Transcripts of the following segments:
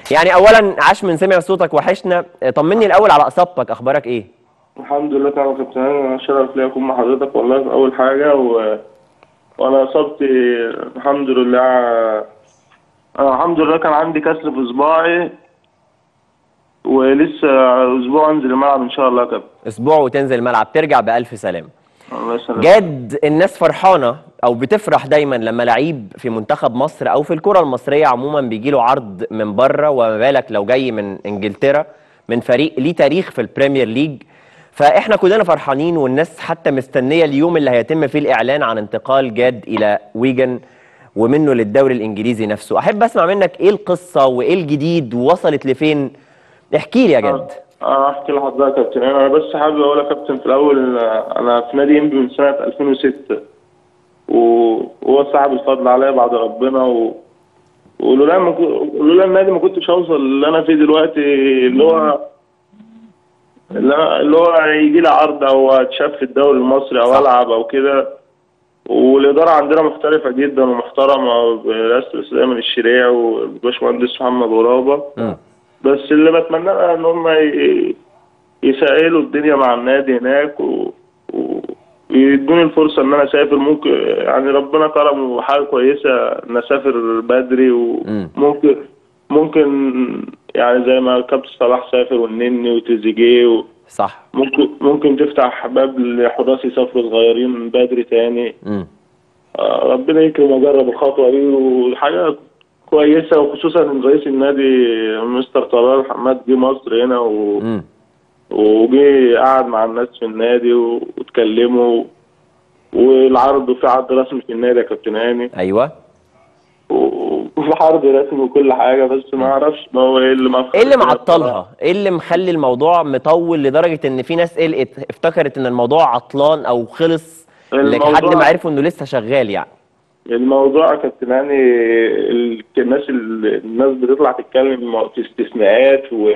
يعني اولا عاش من سمع صوتك وحشنا طمني الاول على اصابتك اخبارك ايه الحمد لله تمام يا كابتن انا شرف ليا اكون مع حضرتك والله في اول حاجه و... وانا اصابتي الحمد لله انا الحمد لله كان عندي كسر في صباعي ولسه اسبوع انزل الملعب ان شاء الله يا كابتن اسبوع وتنزل الملعب ترجع بالف سلامه الله يسلمك جد الناس فرحانه او بتفرح دايما لما لعيب في منتخب مصر او في الكره المصريه عموما بيجي له عرض من بره وما بالك لو جاي من انجلترا من فريق ليه تاريخ في البريمير ليج فاحنا كلنا فرحانين والناس حتى مستنيه اليوم اللي هيتم فيه الاعلان عن انتقال جاد الى ويجن ومنه للدوري الانجليزي نفسه احب اسمع منك ايه القصه وايه الجديد ووصلت لفين احكي لي يا جد اه احكي لحضرتك يا كابتن انا بس حابب اقول يا كابتن في الاول آه، انا في نادي انبي من سنه 2006 و- وهو صاحب الفضل عليا بعد ربنا و... ولولا ما كو- لولا النادي ما كنتش هوصل اللي انا فيه دلوقتي اللي هو اللي, أنا... اللي هو يجي لي عرض او اتشاف في الدوري المصري او صح. العب او كده والاداره عندنا مختلفه جدا ومحترمه برئاسه الاستاذ ايمن الشريع والباشمهندس محمد غرابه مم. بس اللي بتمناه ان هم ي- يسهلوا الدنيا مع النادي هناك و... و... ويدوني الفرصه ان انا اسافر ممكن يعني ربنا كرم وحاجه كويسه ان اسافر بدري مم. وممكن ممكن يعني زي ما كابتن صلاح سافر والنني وتريزيجيه و... صح ممكن ممكن تفتح باب لحراس يسافروا صغيرين من بدري تاني مم. آه، ربنا يكرم واجرب الخطوه دي وحاجه كويسه وخصوصا ان رئيس النادي مستر طلال حماد جه مصر هنا و... مم. وجه قعد مع الناس في النادي و- واتكلموا والعرض في عرض رسمي في النادي يا كابتن هاني ايوه و- وفي عرض رسمي وكل حاجه بس ما اعرفش ما هو ايه اللي ما ايه اللي معطلها؟ ايه اللي مخلي الموضوع مطول لدرجه ان في ناس قلقت افتكرت ان الموضوع عطلان او خلص لحد الموضوع- ما عرفوا انه لسه شغال يعني الموضوع يا كابتن هاني ال- الناس ال- الناس بتطلع تتكلم في استثناءات و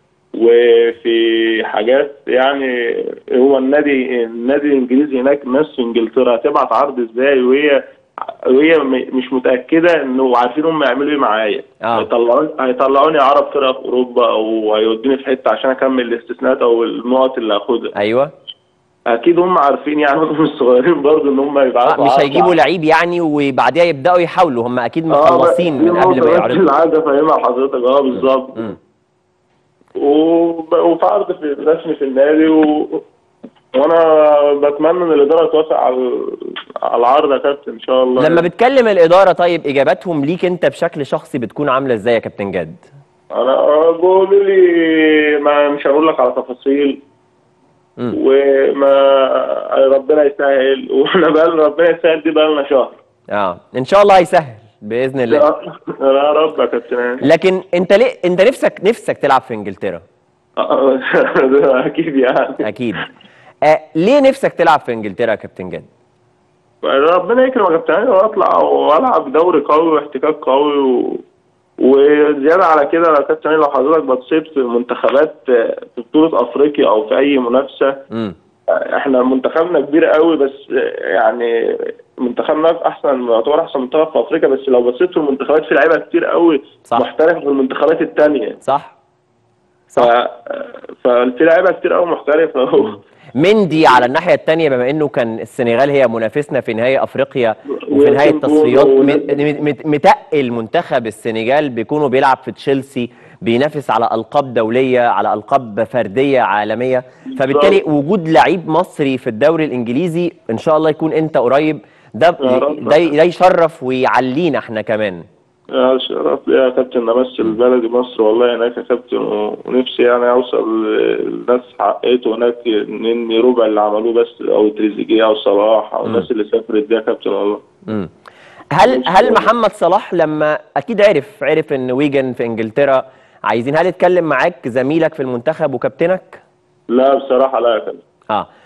وفي حاجات يعني هو النادي النادي الانجليزي هناك ناس في انجلترا هتبعت عرض ازاي وهي وهي م- مش متاكده انه عارفين هم يعملوا ايه معايا آه. هيطلعوني هيطلعوني اعرف فرقه في اوروبا او هيودوني في حته عشان اكمل الاستثناءات او النقط اللي هاخدها ايوه اكيد هم عارفين يعني هم مش صغيرين برضه ان هم يبعتوا آه مش عرض هيجيبوا لعيب يعني وبعديها يبداوا يحاولوا هم اكيد اه مخلصين من قبل ما يعرضوا اللي عايز افهمها لحضرتك اه بالظبط مم. وب- وفي عرض في رسمي في النادي و... وانا بتمنى ان الاداره توافق على على العرض يا كابتن ان شاء الله لما بتكلم الاداره طيب اجاباتهم ليك انت بشكل شخصي بتكون عامله ازاي يا كابتن جد؟ انا بيقولوا لي ما مش هقول لك على تفاصيل مم. وما ربنا يسهل واحنا بقى ربنا يسهل دي بقى لنا شهر اه ان شاء الله هيسهل باذن الله يا رب يا كابتن لكن انت ليه انت نفسك نفسك تلعب في انجلترا اكيد يعني اكيد آه ليه نفسك تلعب في انجلترا يا كابتن جد؟ ربنا يكرم يا كابتن هاني واطلع والعب دوري قوي واحتكاك قوي و... وزياده على كده يا كابتن هاني لو حضرتك بصيت في منتخبات في بطوله افريقيا او في اي منافسه امم احنا منتخبنا كبير قوي بس يعني منتخبنا في احسن يعتبر احسن منتخب في افريقيا بس لو بصيت في المنتخبات في لعيبه كتير قوي صح. محترفه في المنتخبات الثانيه صح ف... صح ففي لعيبه كتير قوي محترفه مندي على الناحيه الثانيه بما انه كان السنغال هي منافسنا في نهائي افريقيا وفي نهايه وياسين بونو التصفيات م- وناس- م- متقل منتخب السنغال بيكونوا بيلعب في تشيلسي بينافس على القاب دوليه على القاب فرديه عالميه فبالتالي وجود لعيب مصري في الدوري الانجليزي ان شاء الله يكون انت قريب ده يا رب. ده ده يشرف ويعلينا احنا كمان يا شرف ليا يا كابتن امثل بلدي مصر والله هناك يا كابتن و- ونفسي يعني اوصل للناس حققته هناك اني ربع اللي عملوه بس او تريزيجيه او صلاح او الناس اللي سافرت دي يا كابتن والله مم. هل هل محمد صلاح لما اكيد عرف عرف ان ويجن في انجلترا عايزين هل اتكلم معاك زميلك في المنتخب وكابتنك؟ لا بصراحه لا يا كابتن اه